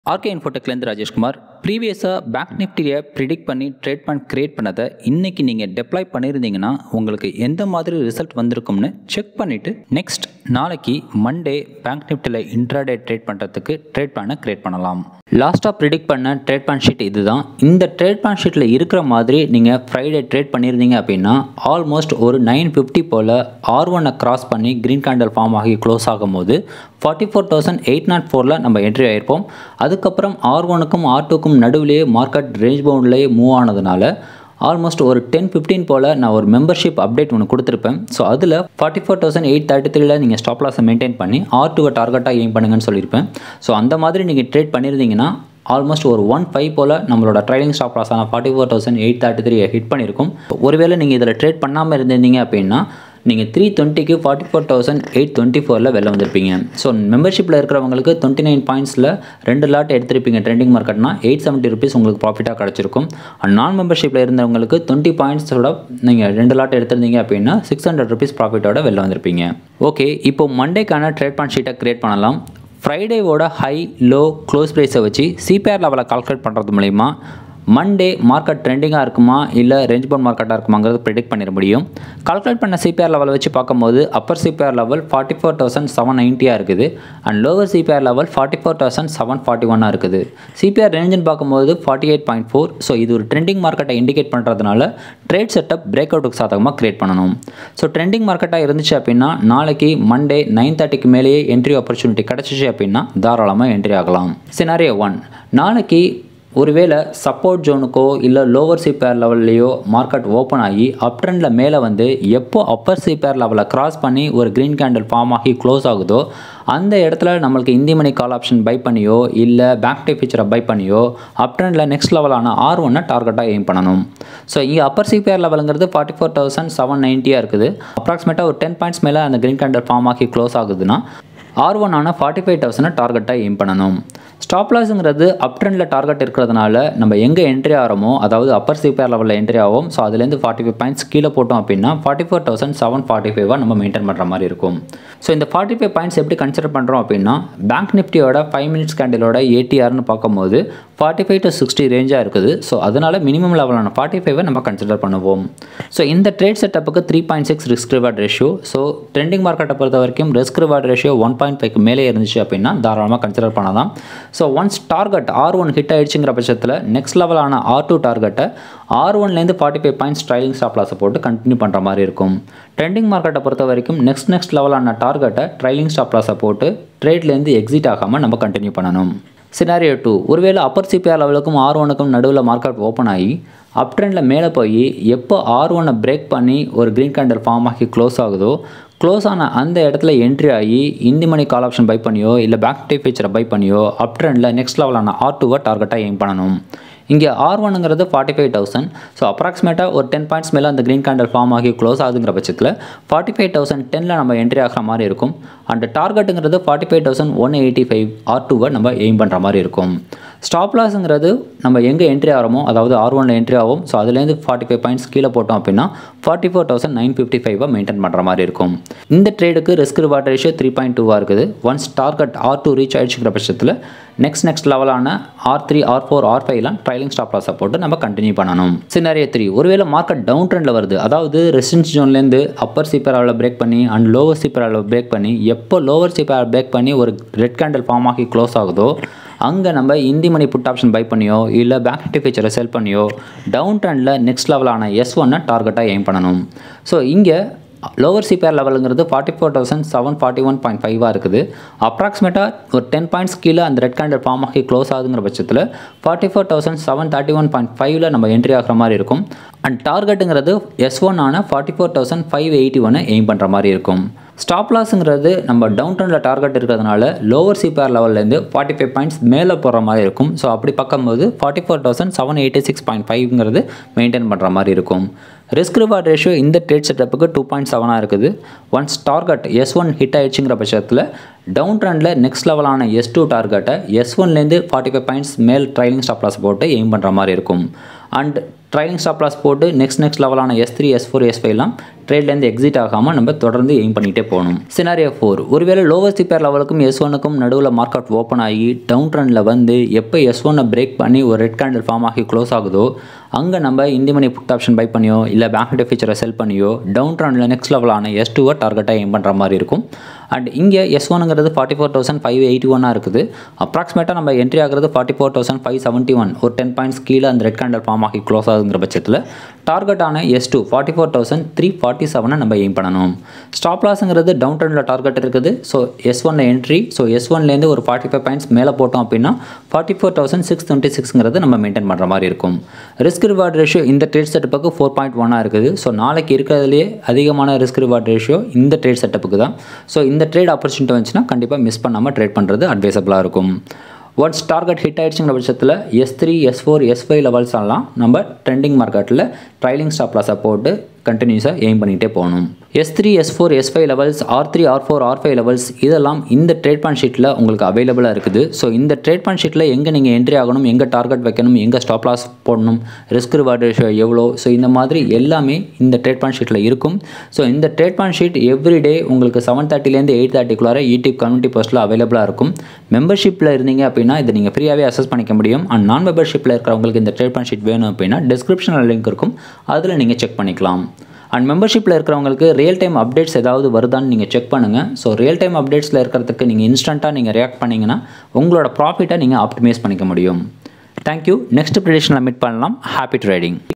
RK இன்ஃபோடெக்லேருந்து Rajeshkumar ப்ரீவியஸாக bank நிஃப்டியை predict பண்ணி ட்ரேட் பண்ண க்ரியேட் பண்ணதை இன்றைக்கி நீங்கள் டெப்ளாய் பண்ணியிருந்தீங்கன்னா உங்களுக்கு எந்த மாதிரி ரிசல்ட் வந்திருக்கும்னு செக் பண்ணிவிட்டு நெக்ஸ்ட் நாளைக்கு மண்டே பேங்க் நிஃப்டியில் இன்ட்ராடே ட்ரேட் பண்ணுறதுக்கு ட்ரேட் பிளானை க்ரியேட் பண்ணலாம் லாஸ்ட்டாக ப்ரிடிக்ட் பண்ண ட்ரேட் பிளான் ஷீட் இதுதான் இந்த ட்ரேட் பிளான் ஷீட்டில் இருக்கிற மாதிரி நீங்கள் ஃப்ரைடே ட்ரேட் பண்ணியிருந்தீங்க அப்படின்னா ஆல்மோஸ்ட் ஒரு நைன் ஃபிஃப்டி போல் ஆர் ஒன்னை கிராஸ் பண்ணி க்ரீன் கேண்டல் ஃபார்ம் ஆகி க்ளோஸ் ஆகும்போது forty four thousand eight naught ஃபோரில் நம்ம என்ட்ரி ஆயிருப்போம் அதுக்கப்புறம் ஆர் ஒனுக்கும் ஆர் டூக்கும் நடுவிலேயே மார்க்கெட் ரேஞ்ச் பவுண்ட்லேயே மூவ் ஆனதுனால ஆல்மோஸ்ட் ஒரு டென் ஃபிஃப்டீன் போல் நான் ஒரு மெம்பர்ஷிப் அப்டேட் ஒன்று கொடுத்துருப்பேன் ஸோ அதில் forty four thousand eight thirty த்ரீல நீங்கள் ஸ்டாப் லாஸை மெயின்டைன் பண்ணி ஆர் டூவை டார்கெட்டாக எய்ம் பண்ணுங்கன்னு சொல்லியிருப்பேன் ஸோ அந்த மாதிரி நீங்கள் ட்ரேட் பண்ணியிருந்தீங்கன்னா ஆல்மோஸ்ட் ஒரு ஒன் ஃபைவ் போல் நம்மளோட ட்ரைலிங் ஸ்டாப் லாஸான forty four thousand eight thirty three hit பண்ணியிருக்கும் ஒருவேளை நீங்கள் இதில் ட்ரேட் பண்ணாமல் இருந்திருந்தீங்க அப்படின்னா நீங்கள் த்ரீ டுவெண்ட்டிக்கு forty four thousand eight twenty ஃபோரில் வெளில வந்திருப்பீங்க ஸோ மெம்பர்ஷிப்பில் இருக்கிறவங்களுக்கு டுவெண்ட்டி நைன் பாயிண்ட்ஸில் ரெண்டு லாட் எடுத்திருப்பீங்க ட்ரெண்டிங் மார்க்கெட்னா எயிட் செவன்ட்டி ருபீஸ் உங்களுக்கு ப்ராஃபிட்டாக கிடச்சிருக்கும் அண்ட் நான் மெம்பர்ஷிப்பில் இருந்தவங்களுக்கு டுவெண்ட்டி பாயிண்ட்ஸோட நீங்கள் ரெண்டு லாட் எடுத்திருந்தீங்க அப்படின்னா சிக்ஸ் ஹண்ட்ரட் ருபீஸ் ப்ராஃபிட்டோட வெளில வந்திருப்பீங்க ஓகே இப்போ மண்டேக்கான ட்ரேட் பான் ஷீட்டை க்ரியேட் பண்ணலாம் ஃப்ரைடேவோட ஹை லோ க்ளோஸ் ப்ரைஸை வச்சு சிபிஆர் லெவலை கால்குலேட் பண்ணுறது மூலிமா மண்டே மார்க்கெட் ட்ரெண்டிங்காக இருக்குமா இல்லை ரேஞ்ச் பவுண்ட் மார்க்கெட்டாக இருக்குமாங்கிறது ப்ரிடிக்ட் பண்ணிட முடியும் கால்குலேட் பண்ண சிபிஆர் லெவல் வச்சு பார்க்கும்போது upper CPR level forty four thousand seven நைன்ட்டியாக இருக்குது and lower CPR level forty four thousand seven forty ஒன்னாக இருக்குது சிபிஆர் ரேஞ்சுன்னு பார்க்கும்போது forty eight point four so இது ஒரு ட்ரெண்டிங் மார்க்கெட்டை இண்டிகேட் பண்ணுறதுனால ட்ரேட் செட்டப் பிரேக் அவுட்டுக்கு சாதகமாக க்ரியேட் பண்ணணும் ஸோ ட்ரெண்டிங் மார்க்கெட்டாக இருந்துச்சு அப்படின்னா நாளைக்கு மண்டே நைன் தேர்ட்டிக்கு மேலேயே என்ட்ரி ஆப்பர்ச்சுனிட்டி கிடச்சிச்சு அப்படின்னா தாராளமாக என்ட்ரி ஆகலாம் சினாரியோ ஒன் நாளைக்கு ஒருவேளை சப்போர்ட் ஜோனுக்கோ இல்லை லோவர் சிபேர் லெவல்லையோ மார்க்கெட் ஓப்பன் ஆகி அப் ட்ரெண்டில் மேலே வந்து எப்போ அப்பர் சிபேர் லெவலை கிராஸ் பண்ணி ஒரு க்ரீன் கேண்டில் ஃபார்ம் ஆகி க்ளோஸ் ஆகுதோ அந்த இடத்துல நம்மளுக்கு in the money call option buy பண்ணியோ இல்லை பேக் டே ஃபீச்சரை பை பண்ணியோ அப் ட்ரெண்டில் நெக்ஸ்ட் லெவலான ஆர் ஒன்னை டார்கெட்டாக எய்ம் பண்ணணும் ஸோ இங்கே அப்பர் சிபிஆர் லெவலுங்கிறது ஃபார்ட்டி ஃபோர் தௌசண்ட் செவன் நைன்ட்டியாக இருக்குது அப்ராக்சிமேட்டாக ஒரு டென் பாயிண்ட்ஸ் மேலே அந்த க்ரீன் கேண்டல் ஃபார்ம் ஆகி க்ளோஸ் ஆகுதுன்னா ஆர் ஒன் ஆன ஃபார்ட்டி ஃபைவ் தௌசண்டை டார்கெட்டாக எய்ம் பண்ணணும் ஸ்டாப் லாஸுங்கிறது அப் ட்ரெண்டில் டார்கெட் இருக்கிறதுனால நம்ம எங்கே என்ட்ரி ஆகிறோமோ அதாவது அப்பர் சிபிஆர் லெவலில் என்ட்ரி ஆகும் ஸோ அதுலேருந்து ஃபார்ட்டி ஃபைவ் பாயிண்ட்ஸ் கீழே போட்டோம் அப்படின்னா forty four thousand seven forty ஃபைவாக நம்ம மெயின்டைன் பண்ணுற மாதிரி இருக்கும் ஸோ இந்த ஃபார்ட்டி ஃபைவ் பாயிண்ட்ஸ் எப்படி கன்சிடர் பண்ணுறோம் அப்படின்னா பேங்க் நிஃப்டியோட ஃபைவ் மினிட்ஸ் கேண்டிலோட ஏடிஆர்னு பார்க்கும்போது ஃபார்ட்டி ஃபைவ் டு சிக்ஸ்டி ரேஞ்சாக இருக்குது ஸோ அதனால் மினிமம் லெவலான ஃபார்ட்டி ஃபைவை நம்ம கன்சிடர் பண்ணுவோம் ஸோ இந்த ட்ரேட் செட்டப்புக்கு three point six risk reward ratio so trending மார்க்கெட்டை பொறுத்த வரைக்கும் risk reward ratio one point ஃபைவ்க்கு மேலே இருந்துச்சு அப்படின்னா தாராளமாக கன்சிடர் பண்ணலாம் so once target R one hit ஆயிடுச்சுங்கிற பட்சத்தில் நெக்ஸ்ட் லெவலான ஆர் டூ டார்கெட்டை ஆர் ஒன்லேருந்து forty five points trailing stop லாஸை போட்டு கண்டினியூ பண்ணுற மாதிரி இருக்கும் ட்ரெண்டிங் மார்க்கெட்டை பொறுத்த வரைக்கும் நெக்ஸ்ட் நெக்ஸ்ட் லெவலான டார்கெட்டை ட்ரைலிங் ஸ்டாப் லாஸை போட்டு ட்ரேட்லேருந்து எக்ஸிட் ஆகாமல் நம்ம கண்டினியூ பண்ணணும் சினாரியோ டூ ஒருவேளை அப்பர் சிபிஆர் லெவலுக்கும் ஆர் ஒனுக்கும் நடுவில் மார்க்கெட் ஓப்பன் ஆகி அப் ட்ரெண்டில் மேலே போய் எப்போ ஆர் ஒன்னை பிரேக் பண்ணி ஒரு க்ரீன் கேண்டல் ஃபார்ம் ஆகி க்ளோஸ் ஆகுதோ க்ளோஸ் ஆன அந்த இடத்துல என்ட்ரி ஆகி in the money call option buy பண்ணியோ இல்லை பேக் டே ஃபீச்சரை பை பண்ணியோ அப் ட்ரெண்டில் நெக்ஸ்ட் லெவலான ஆர் டூவை டார்கெட்டாக எய்ம் பண்ணணும் இங்கே ஆர் ஒனுங்கிறது ஃபார்ட்டி ஃபைவ் தௌசண்ட் ஸோ அப்ராக்சிமேட்டாக ஒரு டென் பாயிண்ட்ஸ் மேலே அந்த க்ரீன் கேண்டல் ஃபார்ம் ஆகி க்ளோஸ் ஆகுதுங்கிற பட்சத்தில் ஃபார்ட்டி ஃபைவ் தௌசண்ட் டெனில் நம்ம என்ட்ரி ஆகிற மாதிரி இருக்கும் அண்ட் டார்கெட்டுங்கிறது forty five thousand one eighty five R டூவை நம்ம எய்ம் பண்ணுற மாதிரி இருக்கும் ஸ்டாப் லாஸுங்கிறது நம்ம எங்கே என்ட்ரி ஆகிறோமோ அதாவது ஆர் ஒனில் என்ட்ரி ஆகும் ஸோ அதுலேருந்து ஃபார்ட்டி ஃபைவ் பாயிண்ட்ஸ் கீழே போட்டோம் அப்படின்னா forty four thousand nine fifty ஃபைவாக மெயின்டைன் பண்ணுற மாதிரி இருக்கும் இந்த ட்ரேடுக்கு risk reward ratio three point டூவாக இருக்குது once target R two reach ஆயிடுச்சுங்கிற பட்சத்தில் நெக்ஸ்ட் நெக்ஸ்ட் லெவலான R three R four R ஃபைவ்லாம் ட்ரைலிங் ஸ்டாப் லாஸை போட்டு நம்ம கண்டினியூ பண்ணணும் சினாரியோ த்ரீ ஒருவேளை மார்க்கெட் டவுன் ட்ரெண்டில் வருது அதாவது ரெசிடன்ஸ் ஜோன்லேருந்து அப்பர் சீப்பர் அளவில் பிரேக் பண்ணி அண்ட் லோவர் சீப்பர் அளவில் பிரேக் பண்ணி எப்போ லோவர் சீப்பர் பிரேக் பண்ணி ஒரு ரெட் கேண்டில் ஃபார்ம் ஆகி க்ளோஸ் ஆகுதோ அங்கே நம்ம in the money put option buy பண்ணியோ இல்லை பேக் நிஃப்டி ஃபீச்சரை செல் பண்ணியோ டவுன் ட்ரெண்டில் நெக்ஸ்ட் லெவலான எஸ் ஒன்னை டார்கெட்டாக எய்ம் பண்ணணும் ஸோ இங்கே லோவர் சிபிஆர் லெவலுங்கிறது forty four thousand seven forty one point ஃபைவாக இருக்குது அப்ராக்சிமேட்டாக ஒரு டென் பாயிண்ட்ஸ் கீழே அந்த ரெட் கேண்டல் ஃபார்ம் ஆகி க்ளோஸ் ஆகுதுங்கிற பட்சத்தில் forty four thousand seven thirty one point ஃபைவ்ல நம்ம என்ட்ரி ஆகிற மாதிரி இருக்கும் அண்ட் டார்கெட்டுங்கிறது எஸ் ஒன் ஆன forty four thousand five eighty ஒன்னை எய்ம் பண்ணுற மாதிரி இருக்கும் ஸ்டாப் லாஸுங்கிறது நம்ம டவுன் டவுனில் டார்கெட் இருக்கிறதுனால லோவர் சிபிஆர் லெவல்லேருந்து ஃபார்ட்டி ஃபைவ் பாயிண்ட்ஸ் மேலே போகிற மாதிரி இருக்கும் ஸோ அப்படி பார்க்கும்போது forty four thousand seven eighty six point ஃபைவ்ங்கிறது மெயின்டைன் பண்ணுற மாதிரி இருக்கும் ரிஸ்க் ரிவார்ட் ரேஷியோ இந்த ட்ரேட் செட்டப்புக்கு டூ பாயிண்ட் செவனாக இருக்குது once target S one hit ஆயிடுச்சுங்கிற பட்சத்தில் டவுன் ட்ரெண்டில் நெக்ஸ்ட் லெவலான எஸ் டூ டார்கெட்டை எஸ் ஒன்லேருந்து ஃபார்ட்டி ஃபைவ் பாயிண்ட்ஸ் மேல் ட்ரைலிங் ஸ்டாப் லாஸ் போட்டு எய்ம் பண்ணுற மாதிரி இருக்கும் அண்ட் ட்ரைலிங் ஸ்டாப் லாஸ் போட்டு நெக்ஸ்ட் நெக்ஸ்ட் லெவலான S three S four S ஃபைவ்லாம் ட்ரேட்லேருந்து எக்ஸிட் ஆகாமல் நம்ம தொடர்ந்து எய்ம் பண்ணிகிட்டே போகணும் சினாரியோ ஃபோர் ஒருவேளை லோவர் சிப்பேர் லெவலுக்கும் எஸ் ஒனுக்கும் நடுவில் மார்க்கெட் ஓப்பன் ஆகி டவுன் ட்ரெண்டில் வந்து எப்போ எஸ் ஒன்னை பிரேக் பண்ணி ஒரு ரெட் கேண்டில் ஃபார்ம் ஆகி க்ளோஸ் ஆகுதோ அங்கே நம்ம in the money put option buy பண்ணியோ இல்லை பேங்க் நிஃப்டி ஃபியூச்சரை செல் பண்ணியோ டவுன் ட்ரெண்டில் நெக்ஸ்ட் லெவலான எஸ் டூவை டார்கெட்டாக எய்ம் பண்ணுற மாதிரி இருக்கும் அண்ட் இங்கே எஸ் ஒனுங்கிறது forty four thousand five eighty ஒன்னாக இருக்குது அப்ராக்சிமேட்டாக நம்ம என்ட்ரி ஆகிறது forty four thousand five seventy one ஒரு டென் பாயிண்ட்ஸ் கீழே அந்த ரெட் கேண்டல் ஃபார்ம் ஆகி க்ளோஸ் ஆகுங்கிற பட்சத்தில் டார்கெட்டான S two forty four thousand three forty செவனை நம்ம எய்ம் பண்ணணும் ஸ்டாப் லாஸுங்கிறது டவுன் ட்ரெண்டில் டார்கெட் இருக்குது ஸோ எஸ் ஒன்ல என்ட்ரி ஸோ எஸ் ஒன்லேருந்து ஒரு ஃபார்ட்டி ஃபைவ் பாயிண்ட்ஸ் மேலே போட்டோம் அப்படின்னா forty four thousand six twenty சிக்ஸ்ங்கிறது நம்ம மெயின்டைன் பண்ணுற மாதிரி இருக்கும் ரிஸ்க் ரிவார்ட் ரேஷியோ இந்த ட்ரேட் செட்டப்புக்கு ஃபோர் பாயிண்ட் ஒன்னாக இருக்குது ஸோ நாளைக்கு இருக்கிறதுலே அதிகமான ரிஸ்க் ரிவார்ட் ரேஷியோ இந்த ட்ரேட் செட்டப்புக்கு தான் ஸோ இந்த ட்ரேட் ஆப்பர்ச்சுனிட்டி வந்துச்சுன்னா கண்டிப்பாக மிஸ் பண்ணாமல் ட்ரேட் பண்ணுறது அட்வைசபிளாக இருக்கும் ஒன்ஸ் டார்கெட் ஹிட் ஆயிடுச்சுங்கிற பட்சத்தில் S three S four S five levels எல்லாம் நம்ம ட்ரெண்டிங் மார்க்கெட்டில் ட்ரைலிங் ஸ்டாப் லாஸை போட்டு கண்டினியூஸாக எய்ம் பண்ணிகிட்டே போகணும் S three S four S five levels R three R four R five levels இதெல்லாம் இந்த ட்ரேட் பான் ஷீட்டில் உங்களுக்கு அவைலபிளாக இருக்குது ஸோ இந்த ட்ரேட் பான் ஷீட்டில் எங்கே நீங்கள் என்ட்ரி ஆகணும் எங்கே டார்கெட் வைக்கணும் எங்கே ஸ்டாப் லாஸ் போடணும் ரிஸ்க் ரிவார்டு ரேஷியோ எவ்வளோ ஸோ இந்த மாதிரி எல்லாமே இந்த ட்ரேட் பான் ஷீட்டில் இருக்கும் ஸோ இந்த trade plan sheet every day உங்களுக்கு செவன் தேர்ட்டிலேருந்து எயிட் தேர்ட்டிக்குள்ளார யூடியூப் கம்யூனிட்டி போஸ்ட்டில் அவைலபிளாக இருக்கும் மெம்பர்ஷிப்பில் இருந்தீங்க அப்படின்னா இதை நீங்கள் ஃப்ரீயாகவே அசஸ் பண்ணிக்க முடியும் அண்ட் நான் மெம்பர்ஷிப்பில் இருக்கிறவங்களுக்கு இந்த ட்ரேட் பான் ஷீட் வேணும் அப்படின்னா டிஸ்கிரிப்ஷனில் லிங்க் இருக்கும் அதில் நீங்கள் செக் பண்ணிக்கலாம் அண்ட் மெம்பர்ஷிப்பில் இருக்கிறவங்களுக்கு ரியல் டைம் அப்டேட்ஸ் ஏதாவது வருதான்னு நீங்கள் செக் பண்ணுங்கள் ஸோ ரியல் டைம் அப்டேட்ஸில் இருக்கிறதுக்கு நீங்கள் இன்ஸ்டண்ட்டாக நீங்கள் ரியாக்ட் பண்ணிங்கன்னா உங்களோட ப்ராஃபிட்டை நீங்கள் ஆப்டிமைஸ் பண்ணிக்க முடியும் தேங்க்யூ நெக்ஸ்ட் ப்ரிடிஷனில் மீட் பண்ணலாம் ஹாப்பி ட்ரேடிங்